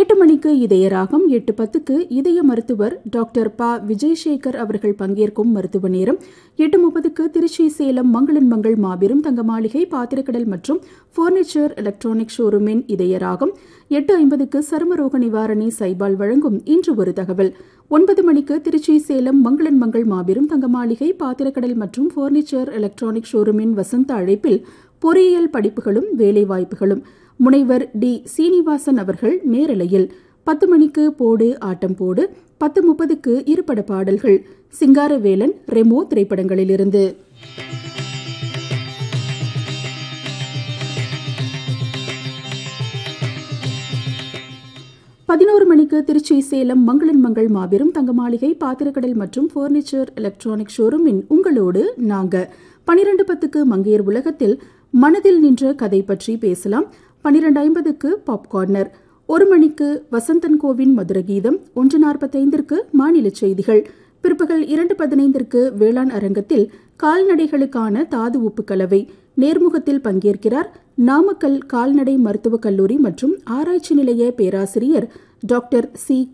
எட்டு மணிக்கு இதயராகம் எட்டு பத்துக்கு இதய மருத்துவர் டாக்டர் ப விஜயசேகர் அவர்கள் பங்கேற்கும் மருத்துவ நேரம் எட்டு முப்பதுக்கு திருச்சி சேலம் மங்களன் மங்கள் மாபெரும் தங்க மாளிகை பாத்திரக்கடல் மற்றும் பர்னிச்சர் எலக்ட்ரானிக் ஷோரூமின் இதயராகம் எட்டு ஐம்பதுக்கு சருமரோக நிவாரணி சைபால் வழங்கும் இன்று ஒரு தகவல் ஒன்பது மணிக்கு திருச்சி சேலம் மங்களன் மங்கள் மாபெரும் தங்க மாளிகை பாத்திரக்கடல் மற்றும் பர்னிச்சர் எலக்ட்ரானிக் ஷோரூமின் வசந்த அழைப்பில் பொறியியல் படிப்புகளும் வேலைவாய்ப்புகளும் முனைவர் டி சீனிவாசன் அவர்கள் நேரலையில் பத்து மணிக்கு போடு ஆட்டம் போடு பத்து முப்பதுக்கு இருபட பாடல்கள் சிங்காரவேலன் ரெமோ திரைப்படங்களிலிருந்து பதினோரு மணிக்கு திருச்சி சேலம் மங்களன் மங்கள் மாபெரும் தங்க மாளிகை பாத்திரக்கடல் மற்றும் பர்னிச்சர் எலக்ட்ரானிக் ஷோரூமின் உங்களோடு நாங்க பனிரெண்டு பத்துக்கு மங்கையர் உலகத்தில் மனதில் நின்ற கதை பற்றி பேசலாம் பனிரெண்டு ஐம்பதுக்கு பாப்கார்னர் ஒரு மணிக்கு வசந்தன் கோவின் மதுர கீதம் ஒன்று நாற்பத்தைந்திற்கு மாநில செய்திகள் பிற்பகல் இரண்டு பதினைந்திற்கு வேளாண் அரங்கத்தில் கால்நடைகளுக்கான தாது உப்பு கலவை நேர்முகத்தில் பங்கேற்கிறார் நாமக்கல் கால்நடை மருத்துவக் கல்லூரி மற்றும் ஆராய்ச்சி நிலைய பேராசிரியர் டாக்டர் சி